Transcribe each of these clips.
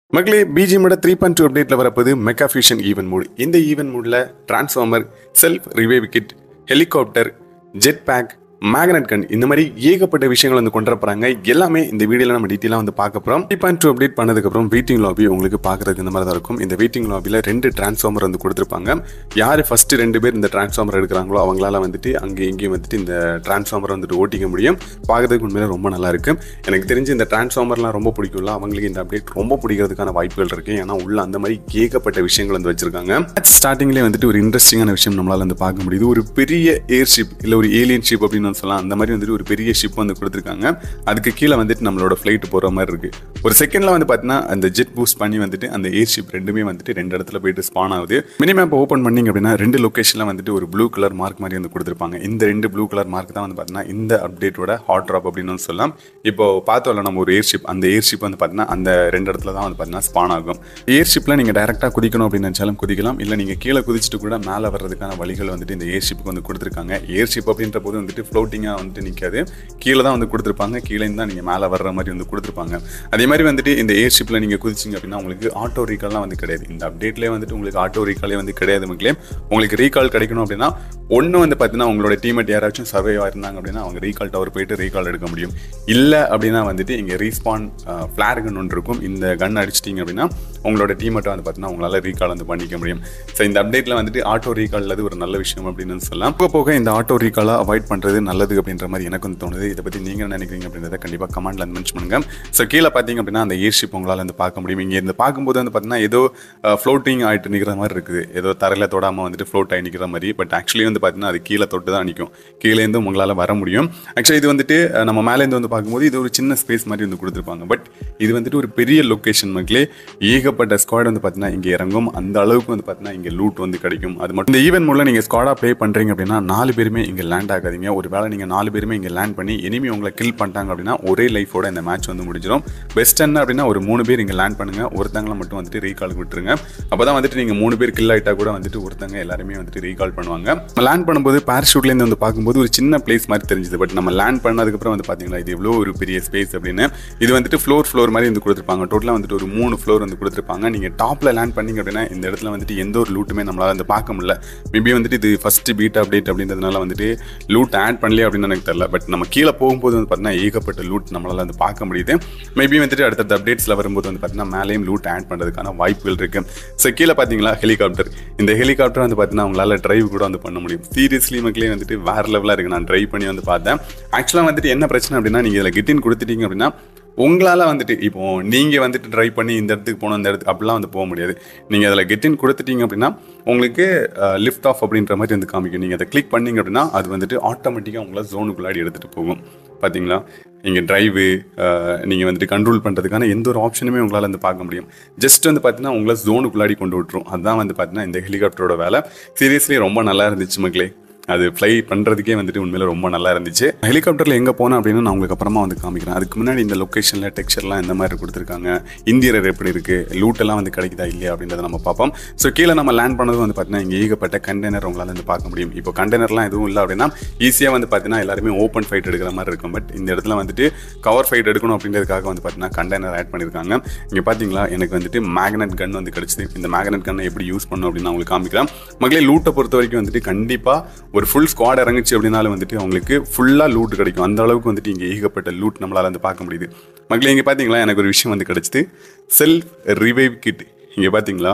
மக்களே பிஜிஎமோட three point two அப்டேட்ல வரப்போது மெகா ஃபியூஷன் ஈவென்ட் மூட் இந்த ஈவென்ட் மூட்ல transformer self revive kit helicopter jet pack magnet gun இந்த மாதிரி ஏகப்பட்ட விஷயங்கள் வந்து கொண்டு வரப்போறாங்க எல்லாமே இந்த வீடியோல நம்ம டீட்டெயிலாக வந்து பார்க்க போறோம் த்ரீ பாயிண்ட் டூ அப்டேட் பண்ணதுக்கப்புறம் வெயிட்டிங் லாபி உங்களுக்கு பார்க்கறதுக்கு இந்த மாதிரி தான் இருக்கும் இந்த வெயிட்டிங் லாபியில் ரெண்டு டிரான்ஸ்ஃபார்மர் வந்து கொடுத்துருப்பாங்க யார் ஃபர்ஸ்ட் ரெண்டு பேர் இந்த டிரான்ஸ்ஃபார்மர் எடுக்கிறாங்களோ அவங்களால வந்துட்டு அங்கே இங்கேயும் வந்துட்டு இந்த டிரான்ஸ்ஃபார்மர் வந்துட்டு ஓட்டிக்க முடியும் பார்க்கறதுக்கு உண்மையில ரொம்ப நல்லா இருக்கு எனக்கு தெரிஞ்சு இந்த டிரான்ஸ்ஃபார்மர்லாம் ரொம்ப பிடிக்கும்ல அவங்களுக்கு இந்த அப்டேட் ரொம்ப பிடிக்கிறதுக்கான வாய்ப்புகள் இருக்கு ஏன்னா உள்ள அந்த மாதிரி ஏகப்பட்ட விஷயங்கள் வந்து வச்சிருக்காங்க ஸ்டார்டிங்லேயே வந்துட்டு ஒரு இன்ட்ரெஸ்டிங்கான விஷயம் நம்மளால வந்து பார்க்க முடியுது ஒரு பெரிய ஏர்ஷிப் இல்லை ஒரு ஏலியன் ஷிப் அப்படின்னு வந்து சொல்லலாம் அந்த மாதிரி வந்துட்டு ஒரு பெரிய ஷிப் வந்து கொடுத்துருக்காங்க அதுக்கு கீழே வந்துட்டு நம்மளோட ஃப்ளைட் போகிற மாதிரி இருக்கு ஒரு செகண்ட்ல வந்து பார்த்தீங்கன்னா அந்த ஜெட் பூஸ்ட் பண்ணி வந்துட்டு அந்த ஏர்ஷிப் ரெண்டுமே வந்துட்டு ரெண்டு இடத்துல போயிட்டு ஸ்பான் ஆகுது மினிமேப் ஓப்பன் பண்ணீங்க அப்படின்னா ரெண்டு லொக்கேஷன்ல வந்துட்டு ஒரு ப்ளூ கலர் மார்க் மாதிரி வந்து கொடுத்துருப்பாங்க இந்த ரெண்டு ப்ளூ கலர் மார்க் தான் வந்து பார்த்தீங்கன்னா இந்த அப்டேட்டோட ஹாட் ட்ராப் அப்படின்னு வந்து சொல்லலாம் இப்போ பார்த்தோம்ல நம்ம ஒரு ஏர்ஷிப் அந்த ஏர்ஷிப் வந்து பார்த்தீங்கன்னா அந்த ரெண்டு இடத்துல தான் வந்து பார்த்தீங்கன்னா ஸ்பான் ஆகும் ஏர்ஷிப்பில் நீங்கள் டேரெக்டாக குதிக்கணும் அப்படின்னு நினச்சாலும் குதிக்கலாம் இல்லை நீங்கள் கீழே குதிச்சுட்டு கூட மேலே வர்றதுக்கான வழிகள் வந்துட்டு இந்த ஏர்ஷிப்புக்கு வந்து கொடுத்துருக்காங்க ஏர்ஷிப் அப்படின்ற போது வந்துட்டு ஃப்ளோட்டிங்காக வந்துட்டு நிற்காது கீழே தான் வந்து கொடுத்துருப்பாங்க கீழே தான் நீங்கள் மேலே வர்ற மாதிரி வந்து கொடுத்துருப்பாங்க அதே மாதிரி வந்துட்டு இந்த ஏர்ஷிப்பில் நீங்கள் குதிச்சிங்க அப்படின்னா உங்களுக்கு ஆட்டோ ரீகால்லாம் வந்து கிடையாது இந்த அப்டேட்லேயே வந்துட்டு உங்களுக்கு ஆட்டோ ரீகாலே வந்து கிடையாது மக்களே உங்களுக்கு ரீகால் கிடைக்கணும் அப்படின்னா ஒன்று வந்து பார்த்தீங்கன்னா உங்களோட டீமேட் யாராச்சும் சர்வே இருந்தாங்க அப்படின்னா அவங்க ரீகால் டவர் போயிட்டு ரீகால் எடுக்க முடியும் இல்லை அப்படின்னா வந்துட்டு இங்கே ரீஸ்பான் ஃப்ளார் கன் ஒன்று இருக்கும் இந்த கன் அடிச்சிட்டிங்க அப்படின்னா உங்களோட டீமேட்டை வந்து பார்த்தீங்கன்னா உங்களால் ரீகால் வந்து பண்ணிக்க முடியும் ஸோ இந்த அப்டேட்டில் வந்துட்டு ஆட்டோ ரீகால் அது ஒரு நல்ல விஷயம் அப்படின்னு சொல்லலாம் போக போக இந்த ஆட்டோ ரீகாலை அவாய்ட் பண்ணுறது நல்லது அப்படின்ற மாதிரி எனக்கு வந்து தோணுது இதை பற்றி நீங்கள் என்ன நினைக்கிறீங்க அப்படின்றத கண்டிப்பாக கமெண்ட்ல வந்து மென்ஷன் பண்ணுங்க ஸோ கீழே பார்த்தீங்க அப்படின்னா அந்த ஏர்ஷிப் உங்களால் வந்து பார்க்க முடியும் இங்கே இருந்து பார்க்கும்போது வந்து பார்த்தீங்கன்னா ஏதோ ஃப்ளோட்டிங் ஆகிட்டு நிற்கிற மாதிரி இருக்குது ஏதோ தரையில் தொடாமல் வந்துட்டு ஃப்ளோட் ஆகி நிற்கிற மாதிரி பட் ஆக்சுவலி வந்து பார்த்தீங்கன்னா அது கீழே தொட்டு தான் நிற்கும் கீழேருந்து உங்களால் வர முடியும் ஆக்சுவலி இது வந்துட்டு அஹ், நம்ம மேலேருந்து வந்து பார்க்கும்போது இது ஒரு சின்ன ஸ்பேஸ் மாதிரி வந்து கொடுத்துருப்பாங்க பட் இது வந்துட்டு ஒரு பெரிய லொக்கேஷன் மக்களே ஏகப்பட்ட ஸ்குவாட் வந்து பார்த்தீங்கன்னா இங்கே இறங்கும் அந்த அளவுக்கு வந்து பார்த்தீங்கன்னா இங்கே லூட் வந்து கிடைக்கும் அது மட்டும் இந்த ஈவென்ட் மூலம் நீங்கள் ஸ்குவாடாக ப்ளே பண்ணுறீங்க அப்படின்னா நாலு பேருமே இங்கே லேண்ட் ஆகாதீங்க ஒரு வேளை நீங்கள் நாலு பேருமே இங்கே லேண்ட் பண்ணி எனிமி உங்களை கில் பண்ணிட்டாங்க அப்படின்னா ஒரே லைஃபோட இந்த மேட்ச் வந்து முடிஞ்சிடும் பெஸ்ட் என்ன அப்படின்னா ஒரு மூணு பேர் இங்கே லேண்ட் பண்ணுங்க ஒருத்தங்களை மட்டும் வந்துட்டு ரீகால் விட்டுருங்க அப்போ தான் வந்துட்டு நீங்கள் மூணு பேர் கில் ஆகிட்டா கூட வந்துட்டு ஒருத்தங்க எல்லாருமே வந்துட்டு ரீகால் பண்ணுவாங்க லேண்ட் பண்ணும்போது பேராஷூட்லேருந்து வந்து பார்க்கும்போது ஒரு சின்ன பிளேஸ் மாதிரி தெரிஞ்சுது பட் நம்ம லேண்ட் பண்ணதுக்கப்புறம் வந்து பார்த்தீங்களா இது எவ்வளோ ஒரு பெரிய ஸ்பேஸ் அப்படின்னு இது வந்துட்டு ஃப்ளோர் ஃப்ளோர் மாதிரி வந்து கொடுத்துருப்பாங்க டோட்டலாக வந்துட்டு ஒரு மூணு ஃப்ளோர் வந்து கொடுத்துருப்பாங்க நீங்கள் டாப்பில் லேண்ட் பண்ணீங்க அப்படின்னா இந்த இடத்துல வந்துட்டு எந்த ஒரு லூட்டுமே நம்மளால் வந்து பார்க்க முடியல மேபி வந்துட்டு இது ஃபஸ்ட்டு பீட் அப்டேட் அப்படின்றதுனால வந்துட்டு லூட் ஆட் பண்ணலையே அப்படின்னு எனக்கு தெரியல பட் நம்ம கீழே போகும்போது வந்து பார்த்தீங்கன்னா ஏகப்பட்ட லூட் நம்மளால் வந்து பார்க்க முடியுது மேபி வந்துட்டு அடுத்தடுத்த அப்டேட்ஸில் வரும்போது வந்து பார்த்தீங்கன்னா மேலேயும் லூட் ஆட் பண்ணுறதுக்கான வாய்ப்புகள் இருக்கு ஸோ கீழே பார்த்தீங்களா ஹெலிகாப்டர் இந்த ஹெலிகாப்டர் வந்து பார்த்தீங்கன்னா உங்களால் டிரைவ் கூட வந்து பண்ண முடியும் சீரியஸ்லி மக்களே வந்துட்டு வேற லெவலாக இருக்கு நான் ட்ரைவ் பண்ணி வந்து பார்த்தேன் ஆக்சுவலாக வந்துட்டு என்ன பிரச்சனை அப்படின்னா நீங்கள் இதில் கிட்டின் கொடுத்துட்டீங்க அப்படின்னா உங்களால் வந்துட்டு இப்போ நீங்கள் வந்துட்டு ட்ரை பண்ணி இந்த இடத்துக்கு போகணும் இந்த இடத்துக்கு அப்படிலாம் வந்து போக முடியாது நீங்கள் அதில் கெட்டின் கொடுத்துட்டீங்க அப்படின்னா உங்களுக்கு லிஃப்ட் ஆஃப் அப்படின்ற மாதிரி வந்து காமிக்கும் நீங்கள் அதை கிளிக் பண்ணீங்க அப்படின்னா அது வந்துட்டு ஆட்டோமேட்டிக்காக உங்களை ஜோனுக்குள்ளாடி எடுத்துகிட்டு போகும் பார்த்தீங்களா இங்கே டிரைவு நீங்கள் வந்துட்டு கண்ட்ரோல் பண்ணுறதுக்கான எந்த ஒரு ஆப்ஷனுமே உங்களால் வந்து பார்க்க முடியும் ஜஸ்ட் வந்து பார்த்தீங்கன்னா உங்களை ஜோனுக்குள்ளாடி கொண்டு விட்டுரும் அதுதான் வந்து பார்த்தீங்கன்னா இந்த ஹெலிகாப்டரோட வேலை சீரியஸ்லி ரொம்ப நல்லா இருந்துச்சு மக்களே அது ஃப்ளை பண்ணுறதுக்கே வந்துட்டு உண்மையில ரொம்ப நல்லா இருந்துச்சு ஹெலிகாப்டரில் எங்கே போனேன் அப்படின்னு நான் உங்களுக்கு அப்புறமா வந்து காமிக்கிறேன் அதுக்கு முன்னாடி இந்த லொக்கேஷனில் டெக்ஸ்சர்லாம் இந்த மாதிரி கொடுத்துருக்காங்க இந்தியர் எப்படி இருக்குது லூட்டெல்லாம் வந்து கிடைக்குதா இல்லையா அப்படின்றத நம்ம பார்ப்போம் ஸோ கீழே நம்ம லேண்ட் பண்ணது வந்து பார்த்தீங்கன்னா இங்கே ஏகப்பட்ட கண்டெய்னர் உங்களால் வந்து பார்க்க முடியும் இப்போ கண்டெய்னர்லாம் எதுவும் இல்லை அப்படின்னா ஈஸியாக வந்து பார்த்தீங்கன்னா எல்லாருமே ஓப்பன் ஃபைட் எடுக்கிற மாதிரி இருக்கும் பட் இந்த இடத்துல வந்துட்டு கவர் ஃபைட் எடுக்கணும் அப்படின்றதுக்காக வந்து பார்த்தீங்கன்னா கண்டெய்னர் ஆட் பண்ணியிருக்காங்க இங்கே பார்த்தீங்களா எனக்கு வந்துட்டு மேக்னெட் கன் வந்து கிடச்சிது இந்த மேக்னெட் கன்னை எப்படி யூஸ் பண்ணணும் அப்படின்னு நான் உங்களுக்கு காமிக்கிறேன் மக்களே லூட்டை பொறுத்த வரைக்கும் வந்துட்டு கண்டிப்பாக ஒரு ஃபுல் ஸ்குவாட் இறங்குச்சு அப்படின்னாலும் வந்துட்டு அவங்களுக்கு ஃபுல்லாக லூட் கிடைக்கும் அந்த அளவுக்கு வந்துட்டு இங்கே ஏகப்பட்ட லூட் நம்மளால் வந்து பார்க்க முடியுது மக்களே இங்கே பார்த்தீங்களா எனக்கு ஒரு விஷயம் வந்து கிடச்சிது செல்ஃப் ரிவைவ் கிட் இங்கே பார்த்தீங்களா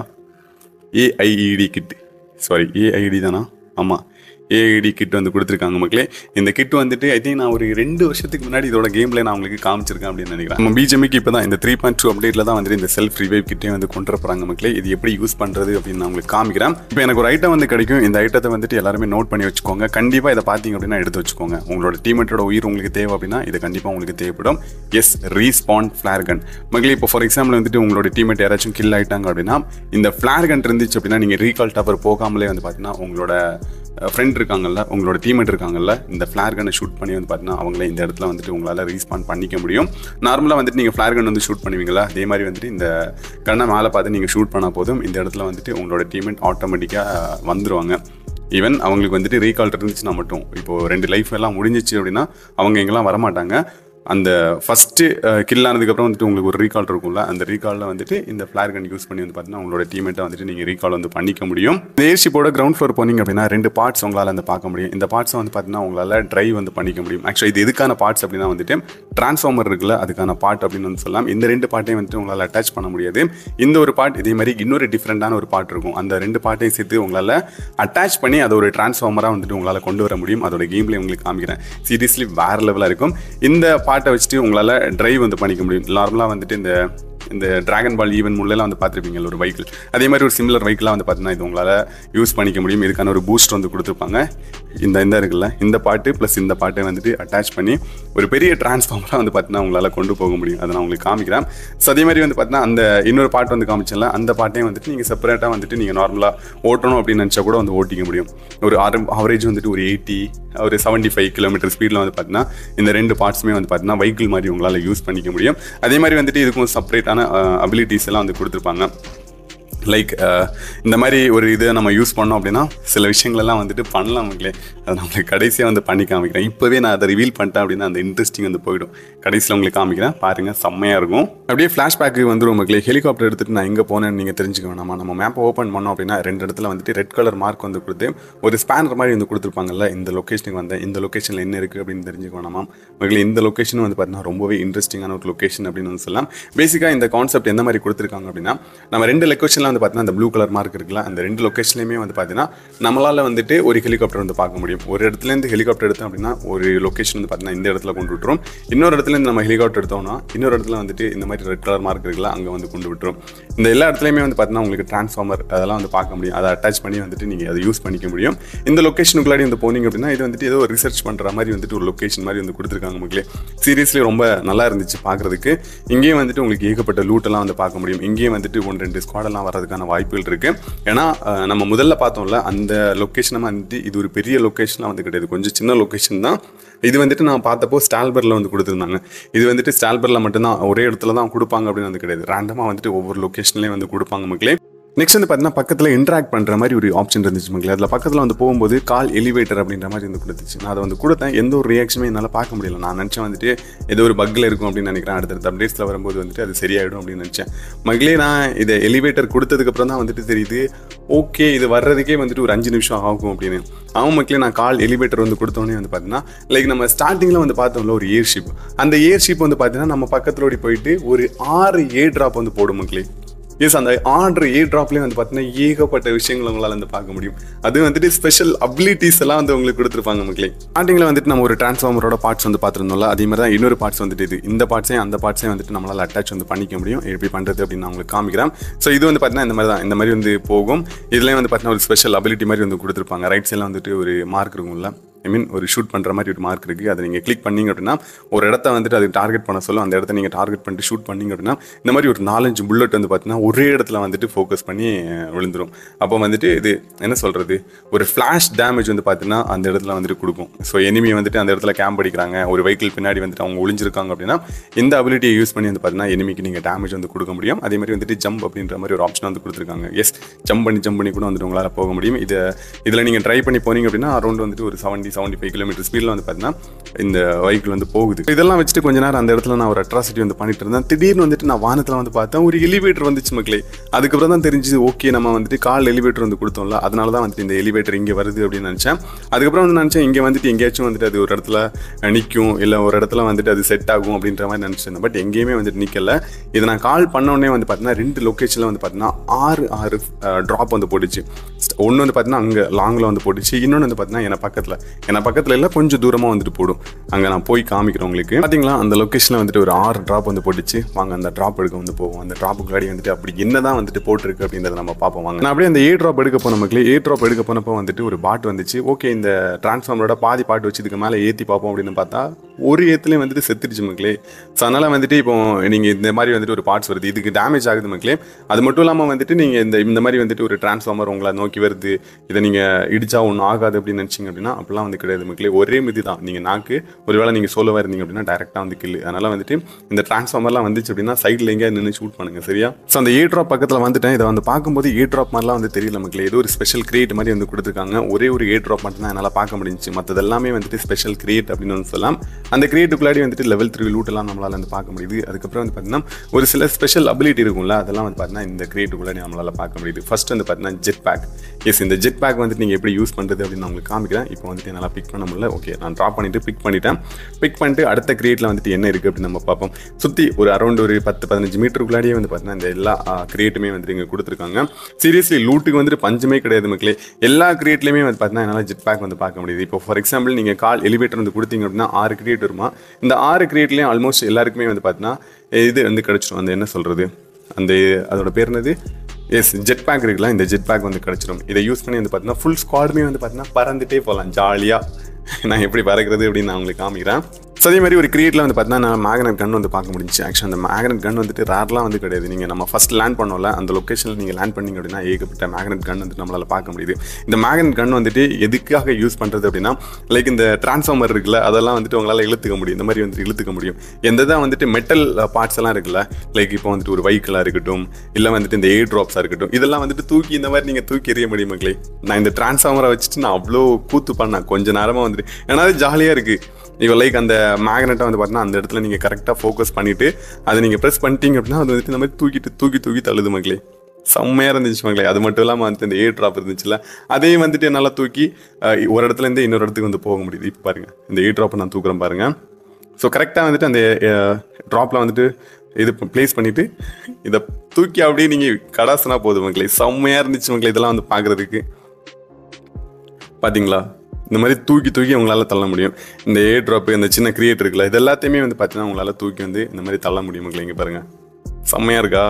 ஏஐஇடி கிட் சாரி ஏஐடி தானா ஆமாம் ஏஐடி கிட் வந்து கொடுத்துருக்காங்க மக்களே இந்த கிட் வந்துட்டு ஐ திங்க் நான் ஒரு ரெண்டு வருஷத்துக்கு முன்னாடி இதோட கேம்ல நான் உங்களுக்கு காமிச்சிருக்கேன் அப்படின்னு நினைக்கிறேன் நம்ம பிஜெமிக்கு இப்போ தான் இந்த த்ரீ பாயிண்ட் டூ அப்டேட்டில் தான் வந்துட்டு இந்த செல்ஃப் ரிவைவ் கிட்டே வந்து கொண்டு வரப்போறாங்க மக்களே இது எப்படி யூஸ் பண்ணுறது அப்படின்னு நான் உங்களுக்கு காமிக்கிறேன் இப்போ எனக்கு ஒரு ஐட்டம் வந்து கிடைக்கும் இந்த ஐட்டத்தை வந்துட்டு எல்லாருமே நோட் பண்ணி வச்சுக்கோங்க கண்டிப்பாக இதை பார்த்தீங்க அப்படின்னா எடுத்து வச்சுக்கோங்க உங்களோட டீமேட்டோட உயிர் உங்களுக்கு தேவை அப்படின்னா இது கண்டிப்பாக உங்களுக்கு தேவைப்படும் எஸ் ரீஸ்பான் ஃப்ளார் கன் மக்களே இப்போ ஃபார் எக்ஸாம்பிள் வந்துட்டு உங்களோட டீமேட் யாராச்சும் கில் ஆயிட்டாங்க அப்படின்னா இந்த ஃப்ளார் கன் இருந்துச்சு அப்படின்னா நீங்கள் ரீகால் டவர் போகாமலே வந்து பார்த்தீங்கன்னா உங்களோட ஃப்ரெண்ட் இருக்காங்கல்ல உங்களோட டீமேட் இருக்காங்கல்ல இந்த ஃப்ளார் கனை ஷூட் பண்ணி வந்து பார்த்தீங்கன்னா அவங்கள இந்த இடத்துல வந்துட்டு உங்களால் ரீஸ்பாண்ட் பண்ணிக்க முடியும் நார்மலாக வந்துட்டு நீங்கள் ஃப்ளார் கன் வந்து ஷூட் பண்ணுவீங்களா அதே மாதிரி வந்துட்டு இந்த கண்ணை மேலே பார்த்து நீங்கள் ஷூட் பண்ணால் போதும் இந்த இடத்துல வந்துட்டு உங்களோட டீமேட் ஆட்டோமேட்டிக்காக வந்துருவாங்க ஈவன் அவங்களுக்கு வந்துட்டு ரீகால் இருந்துச்சுன்னா மட்டும் இப்போ ரெண்டு லைஃப் எல்லாம் முடிஞ்சிச்சு அப்படின்னா அவங்க எங்கெல்லாம் வரமாட்டாங்க அந்த ஃபஸ்ட்டு கில் ஆனதுக்கப்புறம் வந்துட்டு உங்களுக்கு ஒரு ரீகால் இருக்கும்ல அந்த ரீகாலில் வந்துட்டு இந்த ஃப்ளார் கன் யூஸ் பண்ணி வந்து பார்த்தீங்கன்னா உங்களோட டீமேட்டை வந்துட்டு நீங்கள் ரீகால் வந்து பண்ணிக்க முடியும் இந்த ஏர்ஷிப்போட கிரவுண்ட் ஃப்ளோர் போனீங்க அப்படின்னா ரெண்டு பார்ட்ஸ் உங்களால் வந்து பார்க்க முடியும் இந்த பார்ட்ஸை வந்து பார்த்தீங்கன்னா உங்களால் ட்ரைவ் வந்து பண்ணிக்க முடியும் ஆக்சுவலி இது எதுக்கான பார்ட்ஸ் அப்படின்னா வந்துட்டு டிரான்ஸ்ஃபார்மர் இருக்குல்ல அதுக்கான பார்ட் அப்படின்னு வந்து சொல்லலாம் இந்த ரெண்டு பார்ட்டையும் வந்துட்டு உங்களால் அட்டாச் பண்ண முடியாது இந்த ஒரு பார்ட் இதே மாதிரி இன்னொரு டிஃப்ரெண்ட்டான ஒரு பார்ட் இருக்கும் அந்த ரெண்டு பார்ட்டையும் சேர்த்து உங்களால் அட்டாச் பண்ணி அதை ஒரு டிரான்ஸ்ஃபார்மராக வந்துட்டு உங்களால் கொண்டு வர முடியும் அதோட கேம்ல உங்களுக்கு காமிக்கிறேன் சீரியஸ்லி வேற லெவலாக இருக்கும் இந்த பார்ட்டை வச்சுட்டு உங்களால் டிரைவ் வந்து பண்ணிக்க முடியும் நார்மலாக வந்துட்டு இந்த இந்த டிராகன் பால் ஈவன் முள்ளெல்லாம் வந்து பார்த்துருப்பீங்க ஒரு வெஹிக்கிள் அதே மாதிரி ஒரு சிமிலர் வெஹிக்கிளாக வந்து பார்த்தீங்கன்னா இது உங்களால் யூஸ் பண்ணிக்க முடியும் இதுக்கான ஒரு பூஸ்ட் வந்து கொடுத்துருப்பாங்க இந்த இந்த இருக்குல்ல இந்த பாட்டு ப்ளஸ் இந்த பாட்டை வந்துட்டு அட்டாச் பண்ணி ஒரு பெரிய டிரான்ஸ்ஃபார்மராக வந்து பார்த்தீங்கன்னா உங்களால் கொண்டு போக முடியும் அதை நான் உங்களுக்கு காமிக்கிறேன் ஸோ அதே மாதிரி வந்து பார்த்தீங்கன்னா அந்த இன்னொரு பாட்டு வந்து காமிச்சல அந்த பாட்டையும் வந்துட்டு நீங்கள் செப்பரேட்டாக வந்துட்டு நீங்கள் நார்மலாக ஓட்டணும் அப்படின்னு நினச்சா கூட வந்து ஓட்டிக்க முடியும் ஒரு ஆவரேஜ் வந்துட்டு ஒரு எயிட்டி ஒரு செவன்ட்டி ஃபைவ் கிலோமீட்டர் ஸ்பீடில் வந்து பார்த்தீங்கன்னா இந்த ரெண்டு பார்ட்ஸுமே வந்து பார்த்தீங்கன்னா வெஹிக்கிள் மாதிரி உங்களால் யூஸ் பண்ணிக்க முடியும் அதே மாதிரி வந்துட்டு இதுக்கும் செப்பரேட்டான அபிலிட்டிஸ் எல்லாம் வந்து கொடுத்துருப்பாங்க லைக் இந்த மாதிரி ஒரு இதை நம்ம யூஸ் பண்ணோம் அப்படின்னா சில விஷயங்களெல்லாம் வந்துட்டு பண்ணலாம் மக்களே அதை நம்மளுக்கு கடைசியாக வந்து பண்ணி காமிக்கிறேன் இப்போவே நான் அதை ரிவீல் பண்ணிட்டேன் அப்படின்னா அந்த இன்ட்ரெஸ்டிங் வந்து போயிடும் கடைசியில் உங்களுக்கு காமிக்கிறேன் பாருங்கள் செம்மையாக இருக்கும் அப்படியே ஃப்ளாஷ்பேக்கு வந்துடும் மக்களே ஹெலிகாப்டர் எடுத்துகிட்டு நான் எங்கே போனேன்னு நீங்கள் தெரிஞ்சுக்க வேணாமா நம்ம மேப்பை ஓப்பன் பண்ணோம் அப்படின்னா ரெண்டு இடத்துல வந்துட்டு ரெட் கலர் மார்க் வந்து கொடுத்து ஒரு ஸ்பேனர் மாதிரி வந்து கொடுத்துருப்பாங்கல்ல இந்த லொக்கேஷனுக்கு வந்தேன் இந்த லொக்கேஷனில் என்ன இருக்குது அப்படின்னு தெரிஞ்சுக்க வேணாமா மக்களே இந்த லொக்கேஷன் வந்து பார்த்தீங்கன்னா ரொம்பவே இன்ட்ரெஸ்டிங்கான ஒரு லொக்கேஷன் அப்படின்னு வந்து சொல்லலாம் பேசிக்காக இந்த கான்செப்ட் எந்த மாதிரி கொடுத்துருக்காங்க அப்படின்னா நம்ம ரெண்டு லொக்கேஷனில் வந்து பார்த்தீங்கன்னா அந்த ப்ளூ கலர் மார்க் இருக்குல்ல அந்த ரெண்டு லொக்கேஷன்லையுமே வந்து பார்த்தீங்கன்னா நம்மளால் வந்துட்டு ஒரு ஹெலிகாப்டர் வந்து பார்க்க முடியும் ஒரு இடத்துலேருந்து ஹெலிகாப்டர் எடுத்தோம் அப்படின்னா ஒரு லொக்கேஷன் வந்து பார்த்தீங்கன்னா இந்த இடத்துல கொண்டு விட்டுரும் இன்னொரு இடத்துலேருந்து நம்ம ஹெலிகாப்டர் எடுத்தோம்னா இன்னொரு இடத்துல வந்துட்டு இந்த மாதிரி ரெட் கலர் மார்க் இருக்குல்ல அங்கே வந்து கொண்டு விட்டுரும் இந்த எல்லா இடத்துலையுமே வந்து பார்த்தீங்கன்னா உங்களுக்கு டிரான்ஸ்ஃபார்மர் அதெல்லாம் வந்து பார்க்க முடியும் அதை அட்டாச் பண்ணி வந்துட்டு நீங்கள் அதை யூஸ் பண்ணிக்க முடியும் இந்த லொக்கேஷனுக்குள்ளாடி வந்து போனீங்க அப்படின்னா இது வந்துட்டு ஏதோ ரிசர்ச் பண்ணுற மாதிரி வந்துட்டு ஒரு லொக்கேஷன் மாதிரி வந்து கொடுத்துருக்காங்க மக்களே சீரியஸ்லி ரொம்ப நல்லா இருந்துச்சு பார்க்குறதுக்கு இங்கேயும் வந்துட்டு உங்களுக்கு ஏகப்பட்ட லூட்டெல்லாம் வந்து பார்க்க முடியும் இங்கேயும் வந்துட்டு ஒன்று ரெண்டு ஸ்குவாடெல்லாம் வரதுக்கான வாய்ப்புகள் இருக்கு ஏன்னா அஹ், நம்ம முதல்ல பார்த்தோம்ல அந்த லொக்கேஷனை வந்துட்டு இது ஒரு பெரிய லொக்கேஷன்லாம் வந்து கிடையாது கொஞ்சம் சின்ன லொக்கேஷன் தான் இது வந்துட்டு நான் பார்த்தப்போ ஸ்டால்பரில் வந்து கொடுத்துருந்தாங்க இது வந்துட்டு ஸ்டால்பரில் மட்டும்தான் ஒரே இடத்துல தான் கொடுப்பாங்க அப்படின்னு வந்து கிடையாது ரேண்டமாக வந்துட்டு ஒவ்வொரு லொக்கேஷன்லேயும் வந்து கொடுப்பாங்க மக்களே நெக்ஸ்ட் வந்து பார்த்தீங்கன்னா பக்கத்தில் இன்ட்ராக்ட் பண்ணுற மாதிரி ஒரு ஆப்ஷன் இருந்துச்சு மக்களே அதில் பக்கத்தில் வந்து போகும்போது கால் எலிவேட்டர் அப்படின்ற மாதிரி வந்து கொடுத்துச்சு நான் அதை வந்து கொடுத்தேன் எந்த ஒரு ரியாக்ஷனுமே என்னால் பார்க்க முடியல நான் நினச்சேன் வந்துட்டு ஏதோ ஒரு பக்கில் இருக்கும் அப்படின்னு நினைக்கிறேன் அடுத்தடுத்த அப்டேட்ஸில் வரும்போது வந்துட்டு அது சரியாயிடும் அப்படின்னு நினச்சேன் மகளே நான் இதை எலிவேட்டர் கொடுத்ததுக்கப்புறம் தான் வந்துட்டு தெரியுது ஓகே இது வர்றதுக்கே வந்துட்டு ஒரு அஞ்சு நிமிஷம் ஆகும் அப்படின்னு அவன் மக்களே நான் கால் எலிவேட்டர் வந்து கொடுத்தோன்னே வந்து பார்த்தீங்கன்னா லைக் நம்ம ஸ்டார்டிங்கில் வந்து பார்த்தோம்ல ஒரு ஏர்ஷிப் அந்த ஏர்ஷிப் வந்து பார்த்தீங்கன்னா நம்ம பக்கத்தில் ஓடி போயிட்டு ஒரு ஆறு ஏ ட்ராப் வந்து போடும் மக்களே எஸ் அந்த ஆர்டர் ஏ ட்ராப்லேயே வந்து பார்த்தீங்கன்னா ஏகப்பட்ட விஷயங்கள் உங்களால் வந்து பார்க்க முடியும் அது வந்துட்டு ஸ்பெஷல் அபிலிட்டிஸ் எல்லாம் வந்து உங்களுக்கு கொடுத்துருப்பாங்க மக்களே ஸ்டார்டிங்கில் வந்துட்டு நம்ம ஒரு டிரான்ஸ்ஃபார்மரோட பார்ட்ஸ் வந்து பார்த்துருந்தோம்ல அதே மாதிரி தான் இன்னொரு பார்ட்ஸ் வந்துட்டு இது இந்த பார்ட்ஸையும் அந்த பார்ட்ஸையும் வந்துட்டு நம்மளால் அட்டாச் வந்து பண்ணிக்க முடியும் எப்படி பண்ணுறது அப்படின்னு நான் உங்களுக்கு காமிக்கிறேன் ஸோ இது வந்து பார்த்தீங்கன்னா இந்த மாதிரி தான் இந்த மாதிரி வந்து போகும் இதுலேயும் வந்து பார்த்தீங்கன்னா ஒரு ஸ்பெஷல் அபிலிட்டி மாதிரி வந்து கொடுத்துருப்பாங்க ரைட் சைடில் வந்துட்டு ஒரு மார்க் இருக்கும்ல ஐ மீன் ஒரு ஷூட் பண்ணுற மாதிரி ஒரு மார்க் இருக்குது அதை நீங்கள் கிளிக் பண்ணீங்க அப்படின்னா ஒரு இடத்த வந்துட்டு அது டார்கெட் பண்ண சொல்லும் அந்த இடத்த நீங்கள் டார்கெட் பண்ணிட்டு ஷூட் பண்ணீங்க அப்படின்னா இந்த மாதிரி ஒரு நாலஞ்சு புல்லட் வந்து பார்த்தீங்கன்னா ஒரே இடத்துல வந்துட்டு ஃபோக்கஸ் பண்ணி அஹ், விழுந்துரும் அப்போ வந்துட்டு இது என்ன சொல்கிறது ஒரு ஃப்ளாஷ் டேமேஜ் வந்து பார்த்தீங்கன்னா அந்த இடத்துல வந்துட்டு கொடுக்கும் ஸோ எனிமி வந்துட்டு அந்த இடத்துல கேம்ப் அடிக்கிறாங்க ஒரு வெஹிக்கிள் பின்னாடி வந்துட்டு அவங்க ஒளிஞ்சிருக்காங்க அப்படின்னா இந்த அபிலிட்டியை யூஸ் பண்ணி வந்து பார்த்தீங்கன்னா எனிமிக்கு நீங்கள் டேமேஜ் வந்து கொடுக்க முடியும் அதே மாதிரி வந்துட்டு ஜம்ப் அப்படின்ற மாதிரி ஒரு ஆப்ஷன் வந்து கொடுத்துருக்காங்க எஸ் ஜம்ப் பண்ணி ஜம்ப் பண்ணி கூட வந்துட்டு உங்களால் போக முடியும் இதை இதில் நீங்கள் ட்ரை பண்ணி போனீங்க அப்படின்னா அரௌண்ட் வந்துட்டு ஒரு செவன்ட்டி செவன்ட்டி ஃபைவ் கிலோமீட்டர் ஸ்பீடில் வந்து பார்த்தீங்கன்னா இந்த வெஹிக்கிள் வந்து போகுது இதெல்லாம் வச்சுட்டு கொஞ்ச நேரம் அந்த இடத்துல நான் ஒரு அட்ராசிட்டி வந்து பண்ணிட்டு இருந்தேன் திடீர்னு வந்துட்டு நான் வானத்தில் வந்து பார்த்தேன் ஒரு எலிவேட்டர் வந்துச்சு மக்களே அதுக்கப்புறம் தான் தெரிஞ்சுது ஓகே நம்ம வந்துட்டு கால் எலிவேட்டர் வந்து கொடுத்தோம்ல அதனால தான் வந்துட்டு இந்த எலிவேட்டர் இங்கே வருது அப்படின்னு நினச்சேன் அதுக்கப்புறம் வந்து நினச்சேன் இங்கே வந்துட்டு எங்கேயாச்சும் வந்துட்டு அது ஒரு இடத்துல நிற்கும் இல்லை ஒரு இடத்துல வந்துட்டு அது செட் ஆகும் அப்படின்ற மாதிரி நினச்சிருந்தேன் பட் எங்கேயுமே வந்துட்டு நிற்கல இதை நான் கால் பண்ணோடனே வந்து பார்த்தீங்கன்னா ரெண்டு லொக்கேஷனில் வந்து பார்த்தீங்கன்னா ஆறு ஆறு ட்ராப் வந்து போட்டுச்சு ஒன்று வந்து பார்த்தீங்கன்னா அங்கே லாங்கில் வந்து போட்டுச்சு இன்னொன்று வந்து பார்த்தீங்கன்னா என்ன பக்கத்தில் என்ன பக்கத்தில் இல்லை கொஞ்சம் தூரமாக வந்துட்டு போடும் அங்கே நான் போய் காமிக்கிறேன் உங்களுக்கு பார்த்தீங்களா அந்த லொக்கேஷனில் வந்துட்டு ஒரு ஆறு ட்ராப் வந்து போட்டுச்சு வாங்க அந்த ட்ராப் எடுக்க வந்து போவோம் அந்த ட்ராப்புக்குள்ளாடி வந்துட்டு அப்படி என்னதான் வந்துட்டு போட்டிருக்கு அப்படின்றத நம்ம பார்ப்போம் வாங்க நான் அப்படியே அந்த ஏ ட்ராப் எடுக்க போன மக்களே ஏ ட்ராப் எடுக்க போனப்போ வந்துட்டு ஒரு பாட் வந்துச்சு ஓகே இந்த டிரான்ஸ்ஃபார்மரோட பாதி பாட்டு வச்சு இதுக்கு மேலே ஏற்றி பார்ப்போம் அப்படின்னு பார்த்தா ஒரு ஏத்துலேயும் வந்துட்டு செத்துடுச்சு மக்களே ஸோ அதனால் வந்துட்டு இப்போ நீங்கள் இந்த மாதிரி வந்துட்டு ஒரு பார்ட்ஸ் வருது இதுக்கு டேமேஜ் ஆகுது மக்களே அது மட்டும் இல்லாமல் வந்துட்டு நீங்கள் இந்த இந்த மாதிரி வந்துட்டு ஒரு டிரான்ஸ்ஃபார்மர் உங்களை நோக்கி வருது இதை நீங்கள் இடிச்சா ஒன்றும் ஆகாது அப்படின்னு நினச்சிங்க அப்படின்னா அப்படிலாம் வந்து கிடையாது மக்களே ஒரே மிதி தான் நீங்கள் நாக்கு ஒருவேளை நீங்கள் சோலோவாக இருந்தீங்க அப்படின்னா டேரெக்டாக வந்து கில்லு அதனால் வந்துட்டு இந்த டிரான்ஸ்ஃபார்மர்லாம் வந்துச்சு அப்படின்னா சைடில் எங்கேயாவது நின்று ஷூட் பண்ணுங்க சரியா ஸோ அந்த ஏ ட்ராப் பக்கத்தில் வந்துட்டேன் இதை வந்து பார்க்கும்போது ஏ ட்ராப் மாதிரிலாம் வந்து தெரியல மக்களே ஏதோ ஒரு ஸ்பெஷல் கிரியேட் மாதிரி வந்து கொடுத்துருக்காங்க ஒரே ஒரு ஏ ட்ராப் மட்டும் தான் என்னால் பார்க்க முடிஞ்சுச்சு மற்றது எல்லாமே வந்துட்டு ஸ்பெஷல் கிரியேட் அப்படின்னு வந்து சொல்லலாம் அந்த கிரியேட்டுக்குள்ளாடி வந்துட்டு லெவல் த்ரீ லூட்டெல்லாம் நம்மளால் வந்து பார்க்க முடியுது அதுக்கப்புறம் வந்து பார்த்தீங்கன்னா ஒரு சில ஸ்பெஷல் அபிலிட்டி இருக்கும்ல அதெல்லாம் வந்து பார்த்தீங்கன்னா இந்த கிரியேட்டுக்குள்ளாடி நம்மளால் பார்க்க முடியுது ஃபர்ஸ்ட் வந்து பார்த்தீங்கன்னா ஜெட் பேக் எஸ் இந்த ஜெட் பேக் வந்துட்டு நீங்கள் எப்படி யூஸ் பண்ணுறது அப்படின்னு நான் உங்களுக்கு காமிக்கிறேன் இப்போ வந்துட்டு என்னால் பிக் பண்ண முடியல ஓகே நான் ட்ராப் பண்ணிட்டு பிக் பண்ணிட்டேன் பிக் பண்ணிட்டு அடுத்த கிரியேட்டில் வந்துட்டு என்ன இருக்குது அப்படின்னு நம்ம பார்ப்போம் சுற்றி ஒரு அரௌண்ட் ஒரு பத்து பதினஞ்சு மீட்டருக்குள்ளாடியே வந்து பார்த்தீங்கன்னா இந்த எல்லா கிரியேட்டுமே வந்துட்டு இங்கே கொடுத்துருக்காங்க சீரியஸ்லி லூட்டுக்கு வந்துட்டு பஞ்சமே கிடையாது மக்களே எல்லா கிரியேட்லையுமே வந்து பார்த்தீங்கன்னா என்னால் ஜெட் பேக் வந்து பார்க்க முடியுது இப்போ ஃபார் எக்ஸாம்பிள் நீங்கள் கால் எலிவேட்டர் வந்து கொடுத்தீங்க அப்படின்னா ஆறு கிரியேட் வருமா இந்த ஆறு கிரியேட்லேயும் ஆல்மோஸ்ட் எல்லாருக்குமே வந்து பார்த்தீங்கன்னா இது வந்து கிடச்சிடும் அந்த என்ன சொல்கிறது அந்த அதோட பேர் என்னது எஸ் ஜெட் பேக் இருக்குல்ல இந்த ஜெட் பேக் வந்து கிடச்சிடும் இதை யூஸ் பண்ணி வந்து பார்த்தீங்கன்னா ஃபுல் ஸ்குவாடுமே வந்து பார்த்தீங்கன்னா பறந்துட்டே போகலாம் ஜாலியாக நான் எப்படி பறக்கிறது அப்படின்னு நான் உங்களுக்கு காமிக்கிறேன் ஸோ அதே மாதிரி ஒரு கிரியேட்டில் வந்து பார்த்தீங்கன்னா நான் மேக்னட் கன் வந்து பார்க்க முடிஞ்சு ஆக்சுவலி அந்த மேக்னட் கன் வந்துட்டு ரேர்லாம் வந்து கிடையாது நீங்கள் நம்ம ஃபஸ்ட் லேண்ட் பண்ணோம்ல அந்த லொக்கேஷனில் நீங்கள் லேண்ட் பண்ணீங்க அப்படின்னா ஏகப்பட்ட மேக்னட் கன் வந்து நம்மளால் பார்க்க முடியுது இந்த மேக்னட் கன் வந்துட்டு எதுக்காக யூஸ் பண்ணுறது அப்படின்னா லைக் இந்த டிரான்ஸ்ஃபார்மர் இருக்குல்ல அதெல்லாம் வந்துட்டு உங்களால் இழுத்துக்க முடியும் இந்த மாதிரி வந்துட்டு இழுத்துக்க முடியும் எந்த தான் வந்துட்டு மெட்டல் பார்ட்ஸ் எல்லாம் இருக்குல்ல லைக் இப்போ வந்துட்டு ஒரு வெஹிக்கிளாக இருக்கட்டும் இல்லை வந்துட்டு இந்த ஏர் ட்ராப்ஸாக இருக்கட்டும் இதெல்லாம் வந்துட்டு தூக்கி இந்த மாதிரி நீங்கள் தூக்கி எறிய முடியும் மக்களே நான் இந்த டிரான்ஸ்ஃபார்மரை வச்சுட்டு நான் அவ்வளோ கூத்து பண்ணேன் கொஞ்ச நேரமாக வந்துட்டு ஏன்னா அது ஜாலியாக இருக்குது இப்போ லைக் அந்த மேக்னெட்டை வந்து பார்த்தீங்கன்னா அந்த இடத்துல நீங்கள் கரெக்டாக ஃபோக்கஸ் பண்ணிவிட்டு அதை நீங்கள் ப்ரெஸ் பண்ணிட்டீங்க அப்படின்னா அது வந்துட்டு இந்த மாதிரி தூக்கிட்டு தூக்கி தூக்கி தள்ளுது மக்களே செம்மையாக இருந்துச்சு மக்களே அது மட்டும் இல்லாமல் வந்துட்டு இந்த ஏர் ட்ராப் இருந்துச்சுல அதையும் வந்துட்டு என்னால் தூக்கி அஹ், ஒரு இடத்துலேருந்து இன்னொரு இடத்துக்கு வந்து போக முடியுது இப்போ பாருங்கள் இந்த ஏர் ட்ராப்பை நான் தூக்குறேன் பாருங்கள் ஸோ கரெக்டாக வந்துட்டு அந்த ட்ராப்பில் வந்துட்டு இது ப்ளேஸ் பண்ணிவிட்டு இதை தூக்கி அப்படியே நீங்கள் கடாசுனா போதும் மக்களே செம்மையாக இருந்துச்சு மக்களே இதெல்லாம் வந்து பார்க்குறதுக்கு பாத்தீங்களா இந்த மாதிரி தூக்கி தூக்கி உங்களால் தள்ள முடியும் இந்த ஏ ட்ராப்பு இந்த சின்ன கிரியேட் இருக்குல்ல இது எல்லாத்தையுமே வந்து பார்த்தீங்கன்னா உங்களால் தூக்கி வந்து இந்த மாதிரி தள்ள முடியும் மக்களே இங்கே பாருங்கள் செம்மையாக இருக்கா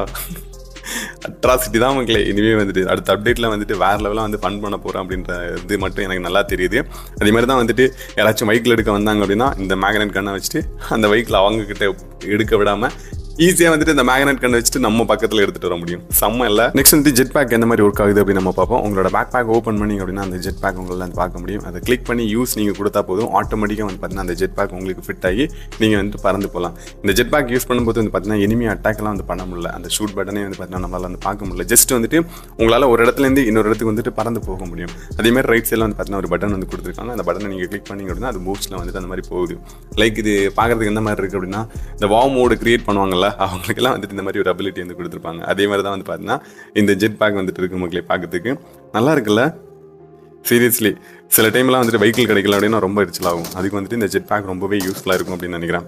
அட்ராசிட்டி தான் மக்களே இனிமே வந்துட்டு அடுத்த அப்டேட்டில் வந்துட்டு வேறு லெவலாக வந்து ஃபன் பண்ண போகிறேன் அப்படின்ற இது மட்டும் எனக்கு நல்லா தெரியுது அதே மாதிரி தான் வந்துட்டு யாராச்சும் வெஹிக்கிள் எடுக்க வந்தாங்க அப்படின்னா இந்த மேக்னெட் கண்ணை வச்சுட்டு அந்த வெஹிக்கிள் அவங்க கிட்ட எடுக்க விடாமல் ஈஸியாக வந்துட்டு இந்த மேக்னெட் கண்ணை வச்சுட்டு நம்ம பக்கத்தில் எடுத்துகிட்டு வர முடியும் செம்ம இல்லை நெக்ஸ்ட் வந்து ஜெட் பேக் எந்த மாதிரி ஒர்க் ஆகுது அப்படின்னு நம்ம பார்ப்போம் உங்களோட பேக் பேக் ஓப்பன் பண்ணீங்க அப்படின்னா அந்த ஜெட் பேக் உங்களால் வந்து பார்க்க முடியும் அதை கிளிக் பண்ணி யூஸ் நீங்கள் கொடுத்தா போதும் ஆட்டோமேட்டிக்காக வந்து பார்த்தீங்கன்னா அந்த ஜெட் பேக் உங்களுக்கு ஃபிட் ஆகி நீங்கள் வந்து பறந்து போகலாம் இந்த ஜெட் பேக் யூஸ் பண்ணும்போது வந்து பார்த்தீங்கன்னா எனிமி அட்டாக்லாம் வந்து பண்ண முடியல அந்த ஷூட் பட்டனே வந்து பார்த்தீங்கன்னா நம்மளால் வந்து பார்க்க முடியல ஜஸ்ட் வந்துட்டு உங்களால் ஒரு இடத்துலேருந்து இன்னொரு இடத்துக்கு வந்துட்டு பறந்து போக முடியும் அதே மாதிரி ரைட் சைடில் வந்து பார்த்தீங்கன்னா ஒரு பட்டன் வந்து கொடுத்துருக்காங்க அந்த பட்டனை நீங்கள் கிளிக் பண்ணீங்க அப்படின்னா அது பூஸ்ட்டில் வந்துட்டு அந்த மாதிரி போகுது லைக் இது பார்க்குறதுக்கு எந்த மாதிரி இருக்குது அப்படின்னா இந்த வா மோடு கிரியேட் பண்ணுவாங்கல்ல அவங்களுக்கெல்லாம் வந்துட்டு இந்த மாதிரி ஒரு அபிலிட்டி வந்து கொடுத்துருப்பாங்க அதே மாதிரி தான் வந்து பார்த்தீங்கன்னா இந்த ஜெட் பேக் வந்துட்டு இருக்கு மக்களே பார்க்கறதுக்கு நல்லா இருக்குல்ல சீரியஸ்லி சில டைம்லாம் வந்துட்டு வெஹிக்கிள் கிடைக்கல அப்படின்னா ரொம்ப எரிச்சல் ஆகும் அதுக்கு வந்துட்டு இந்த ஜெட் பேக் ரொம்பவே யூஸ்ஃபுல்லாக இருக்கும் அப்படின்னு நினைக்கிறேன்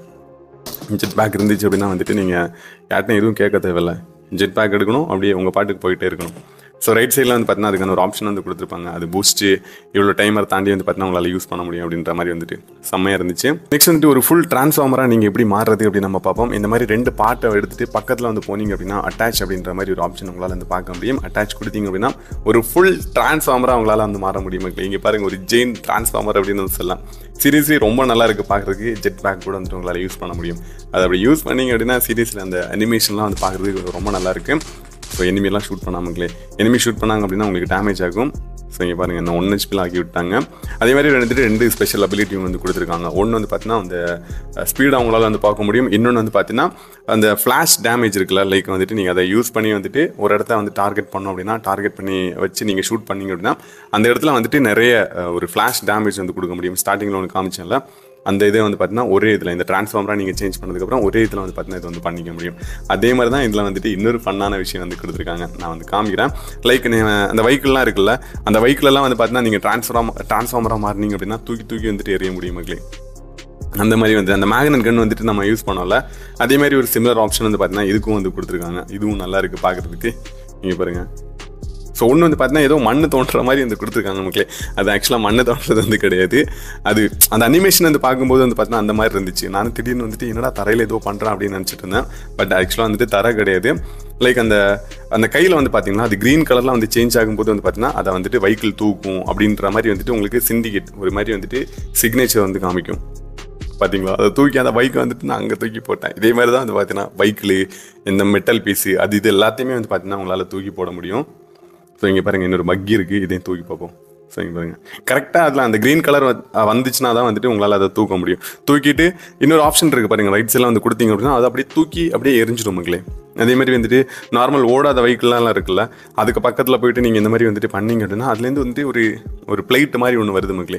ஜெட் பேக் இருந்துச்சு அப்படின்னா வந்துட்டு நீங்கள் யார்ட்டும் எதுவும் கேட்க தேவையில்ல ஜெட் பேக் எடுக்கணும் அப்படியே உங்கள் பாட்டுக்கு போயிட்டே இருக்கணும் ஸோ ரைட் சைடில் வந்து பார்த்தீங்கன்னா அதுக்கான ஒரு ஆப்ஷன் வந்து கொடுத்துருப்பாங்க அது பூஸ்ட்டு இவ்வளோ டைமர் தாண்டி வந்து பார்த்தீங்கன்னா உங்களால் யூஸ் பண்ண முடியும் அப்படின்ற மாதிரி வந்துட்டு செம்மையாக இருந்துச்சு நெக்ஸ்ட் வந்துட்டு ஒரு ஃபுல் டிரான்ஸ்ஃபார்மராக நீங்கள் எப்படி மாறுறது அப்படின்னு நம்ம பார்ப்போம் இந்த மாதிரி ரெண்டு பார்ட்டை எடுத்துட்டு பக்கத்தில் வந்து போனீங்க அப்படின்னா அட்டாச் அப்படின்ற மாதிரி ஒரு ஆப்ஷன் உங்களால் வந்து பார்க்க முடியும் அட்டாச் கொடுத்தீங்க அப்படின்னா ஒரு ஃபுல் டிரான்ஸ்ஃபார்மராக உங்களால் வந்து மாற முடியும் இங்கே பாருங்க ஒரு ஜெயின் டிரான்ஸ்ஃபார்மர் அப்படின்னு வந்து சொல்லலாம் சீரியஸ்லி ரொம்ப நல்லா இருக்குது பார்க்குறதுக்கு ஜெட் பேக் கூட வந்துட்டு உங்களால் யூஸ் பண்ண முடியும் அதை அப்படி யூஸ் பண்ணீங்க அப்படின்னா சீரியஸ்லி அந்த அனிமேஷன்லாம் வந்து பார்க்குறதுக்கு ரொம்ப நல்லா இருக்குது ஸோ எனிமியெல்லாம் ஷூட் பண்ணாமங்களே எனிமி ஷூட் பண்ணாங்க அப்படின்னா உங்களுக்கு டேமேஜ் ஆகும் ஸோ இங்கே பாருங்கள் என்ன ஒன் ஹெச்பியில் ஆக்கி விட்டாங்க அதே மாதிரி ரெண்டு ரெண்டு ஸ்பெஷல் அபிலிட்டியும் வந்து கொடுத்துருக்காங்க ஒன்று வந்து பார்த்தீங்கன்னா அந்த ஸ்பீட் அவங்களால வந்து பார்க்க முடியும் இன்னொன்று வந்து பார்த்தீங்கன்னா அந்த ஃப்ளாஷ் டேமேஜ் இருக்குல்ல லைக் வந்துட்டு நீங்கள் அதை யூஸ் பண்ணி வந்துட்டு ஒரு இடத்த வந்து டார்கெட் பண்ணோம் அப்படின்னா டார்கெட் பண்ணி வச்சு நீங்கள் ஷூட் பண்ணீங்க அப்படின்னா அந்த இடத்துல வந்துட்டு நிறைய அஹ், ஒரு ஃப்ளாஷ் டேமேஜ் வந்து கொடுக்க முடியும் ஸ்டார்டிங்கில் ஒன்று காமிச்சேன்ல அந்த இதை வந்து பார்த்தீங்கன்னா ஒரே இதில் இந்த டிரான்ஸ்ஃபார்மராக நீங்கள் சேஞ்ச் பண்ணதுக்கப்புறம் ஒரே இதில் வந்து பார்த்தீங்கன்னா இது வந்து பண்ணிக்க முடியும் அதே மாதிரி தான் இதில் வந்துட்டு இன்னொரு ஃபன்னான விஷயம் வந்து கொடுத்துருக்காங்க நான் வந்து காமிக்கிறேன் லைக் அந்த வெஹிக்கிள்லாம் இருக்குல்ல அந்த வெஹிக்கிளெல்லாம் வந்து பார்த்தீங்கன்னா நீங்கள் டிரான்ஸ்ஃபார்ம் டிரான்ஸ்ஃபார்மராக மாறினீங்க அப்படின்னா தூக்கி தூக்கி வந்துட்டு எறிய முடியும் மக்களே அந்த மாதிரி வந்து அந்த மேக்னட் கன் வந்துட்டு நம்ம யூஸ் பண்ணோம்ல அதே மாதிரி ஒரு சிமிலர் ஆப்ஷன் வந்து பார்த்தீங்கன்னா இதுக்கும் வந்து கொடுத்துருக்காங்க இதுவும் நல்லா இருக்குது பார்க்குறதுக்கு நீங்கள் பாருங்கள் ஸோ ஒன்று வந்து பார்த்தீங்கன்னா ஏதோ மண்ணு தோன்ற மாதிரி வந்து கொடுத்துருக்காங்க மக்களே அது ஆக்சுவலாக மண்ணு தோன்றது வந்து கிடையாது அது அந்த அனிமேஷன் வந்து பார்க்கும்போது வந்து பார்த்தீங்கன்னா அந்த மாதிரி இருந்துச்சு நானும் திடீர்னு வந்துட்டு என்னடா தரையில் ஏதோ பண்ணுறேன் அப்படின்னு நினச்சிட்டு இருந்தேன் பட் ஆக்சுவலாக வந்துட்டு தர கிடையாது லைக் அந்த அந்த கையில் வந்து பார்த்தீங்கன்னா அது க்ரீன் கலரில் வந்து சேஞ்ச் ஆகும்போது வந்து பார்த்தீங்கன்னா அதை வந்துட்டு வெஹிக்கிள் தூக்கும் அப்படின்ற மாதிரி வந்துட்டு உங்களுக்கு சிண்டிகேட் ஒரு மாதிரி வந்துட்டு சிக்னேச்சர் வந்து காமிக்கும் பார்த்தீங்களா அதை தூக்கி அந்த பைக்கை வந்துட்டு நான் அங்கே தூக்கி போட்டேன் இதே மாதிரி தான் வந்து பார்த்தீங்கன்னா பைக்கில் இந்த மெட்டல் பீஸு அது இது எல்லாத்தையுமே வந்து பார்த்தீங்கன்னா உங்களால் தூக்கி போட முடியும் ஸோ இங்கே பாருங்கள் இன்னொரு பக்கி இருக்குது இதையும் தூக்கி பார்ப்போம் ஸோ இங்கே பாருங்கள் கரெக்டாக அதில் அந்த க்ரீன் கலர் வந்துச்சுன்னா தான் வந்துட்டு உங்களால் அதை தூக்க முடியும் தூக்கிட்டு இன்னொரு ஆப்ஷன் இருக்குது பாருங்கள் ரைட் சைடில் வந்து கொடுத்தீங்க அப்படின்னா அதை அப்படியே தூக்கி அப்படியே எரிஞ்சிடும் மக்களே அதே மாதிரி வந்துட்டு நார்மல் ஓடாத வெஹிக்கிள்லாம் இருக்குல்ல அதுக்கு பக்கத்தில் போயிட்டு நீங்கள் இந்த மாதிரி வந்துட்டு பண்ணீங்க அப்படின்னா அதுலேருந்து வந்துட்டு ஒரு ஒரு பிளேட் மாதிரி ஒன்று வருது மக்களே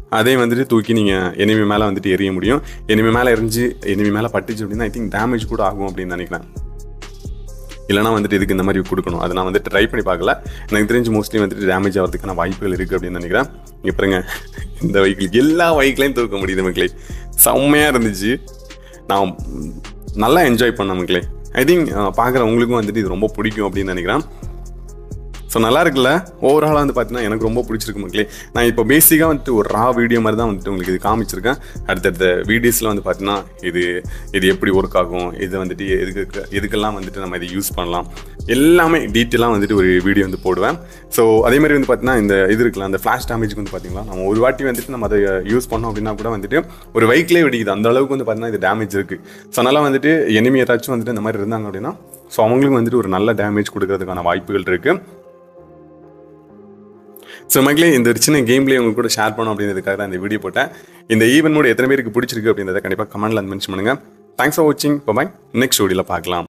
அதே வந்துட்டு தூக்கி நீங்கள் எனிமி மேலே வந்துட்டு எறிய முடியும் எனிமி மேலே எரிஞ்சு எனிமி மேலே பட்டுச்சு அப்படின்னா ஐ திங்க் டேமேஜ் கூட ஆகும் அப்படின்னு நினைக்கிறேன் இல்லைனா வந்துட்டு இதுக்கு இந்த மாதிரி கொடுக்கணும் அதை நான் வந்துட்டு ட்ரை பண்ணி பார்க்கல எனக்கு தெரிஞ்சு மோஸ்ட்லி வந்துட்டு டேமேஜ் ஆகிறதுக்கான வாய்ப்புகள் இருக்குது அப்படின்னு நினைக்கிறேன் இங்கே பாருங்க இந்த வெஹிக்கிள் எல்லா வெஹிக்கிளையும் தூக்க முடியுது மக்களே செம்மையாக இருந்துச்சு நான் நல்லா என்ஜாய் பண்ணேன் மக்களே ஐ திங்க் பார்க்குற உங்களுக்கும் வந்துட்டு இது ரொம்ப பிடிக்கும் அப்படின்னு நினைக்கிறேன் ஸோ நல்லா இருக்குல்ல ஓவராலாக வந்து பார்த்தீங்கன்னா எனக்கு ரொம்ப பிடிச்சிருக்கு மக்களே நான் இப்போ பேசிக்காக வந்துட்டு ஒரு ரா வீடியோ மாதிரி தான் வந்துட்டு உங்களுக்கு இது காமிச்சிருக்கேன் அடுத்தடுத்த வீடியோஸில் வந்து பார்த்தீங்கன்னா இது இது எப்படி ஒர்க் ஆகும் இது வந்துட்டு எதுக்கு எதுக்கெல்லாம் வந்துட்டு நம்ம இதை யூஸ் பண்ணலாம் எல்லாமே டீட்டெயிலாக வந்துட்டு ஒரு வீடியோ வந்து போடுவேன் ஸோ அதே மாதிரி வந்து பார்த்தீங்கன்னா இந்த இது இருக்குல்ல அந்த ஃப்ளாஷ் டேமேஜ்க்கு வந்து பார்த்தீங்களா நம்ம ஒரு வாட்டி வந்துட்டு நம்ம அதை யூஸ் பண்ணோம் அப்படின்னா கூட வந்துட்டு ஒரு வெஹிக்கிளே வெடிக்குது அந்த அளவுக்கு வந்து பார்த்தீங்கன்னா இது டேமேஜ் இருக்குது ஸோ அதனால் வந்துட்டு எனிமி ஏதாச்சும் வந்துட்டு இந்த மாதிரி இருந்தாங்க அப்படின்னா ஸோ அவங்களுக்கு வந்துட்டு ஒரு நல்ல டேமேஜ் கொடுக்கறதுக்கான வாய்ப்புகள் இருக்குது ஸோ மக்களே இந்த ஒரு சின்ன கேம்லேயே உங்க கூட ஷேர் பண்ணோம் அப்படின்றதுக்காக தான் இந்த வீடியோ போட்டேன் இந்த ஈவென்ட் மோட் எத்தனை பேருக்கு பிடிச்சிருக்கு அப்படின்றத கண்டிப்பாக கமெண்ட்ல மென்ஷன் பண்ணுங்க தேங்க்ஸ் ஃபார் வாட்சிங் பாய் நெக்ஸ்ட் வீடியோவில் பார்க்கலாம்